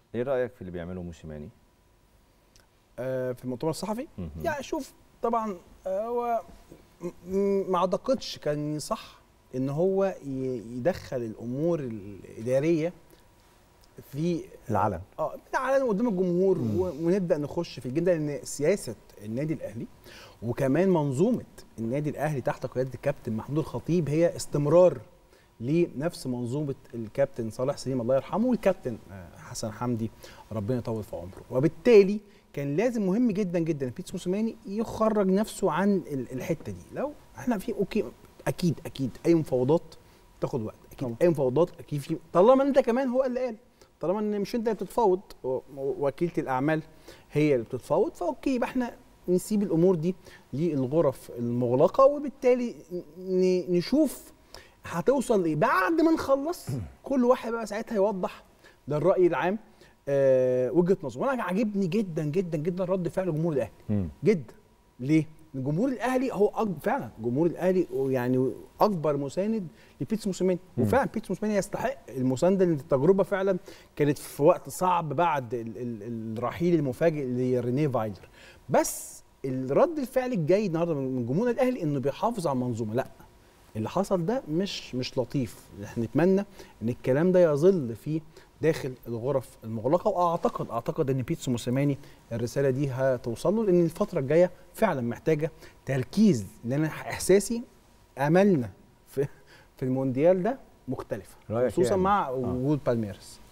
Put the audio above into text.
ايه رايك في اللي بيعمله موسيماني آه في المؤتمر الصحفي مهم. يعني شوف طبعا آه، هو م- م- ما اعتقدش كان صح ان هو ي- يدخل الامور الاداريه في العلن اه على قدام الجمهور مم. و- ونبدا نخش في الجدل لان سياسه النادي الاهلي وكمان منظومه النادي الاهلي تحت قياده الكابتن محمود الخطيب هي استمرار لنفس منظومه الكابتن صالح سليم الله يرحمه والكابتن آه، حسن حمدي ربنا يطول في عمره وبالتالي كان لازم مهم جدا جدا بيتس موسيماني يخرج نفسه عن ال- الحته دي لو احنا في اوكي اكيد اكيد اي مفاوضات تاخد وقت اكيد طبعا. اي مفاوضات اكيد في طالما انت كمان هو اللي قال طالما ان مش انت اللي بتتفاوض و- و- وكيله الاعمال هي اللي بتتفاوض فاوكي يبقى احنا نسيب الامور دي للغرف المغلقه وبالتالي ن- نشوف هتوصل ايه بعد ما نخلص كل واحد بقى ساعتها يوضح للراي العام آه وجهه نظره وانا عاجبني جدا جدا جدا رد فعل جمهور الاهلي مم. جدا ليه؟ الجمهور الاهلي هو أكبر فعلا جمهور الاهلي يعني اكبر مساند لبيتس موسيماني مم. وفعلا بيتس موسيماني يستحق المسانده لان التجربه فعلا كانت في وقت صعب بعد ال ال الرحيل المفاجئ لرينيه فايلر بس الرد الفعل الجاي النهارده من جمهور الاهلي انه بيحافظ على المنظومه لا اللي حصل ده مش مش لطيف احنا نتمنى ان الكلام ده يظل في داخل الغرف المغلقه واعتقد اعتقد ان بيتسو موسيماني الرساله دي هتوصل له لان الفتره الجايه فعلا محتاجه تركيز لان احساسي املنا في في المونديال ده مختلفه رأيك خصوصا يعني؟ مع آه. وجود بالميرس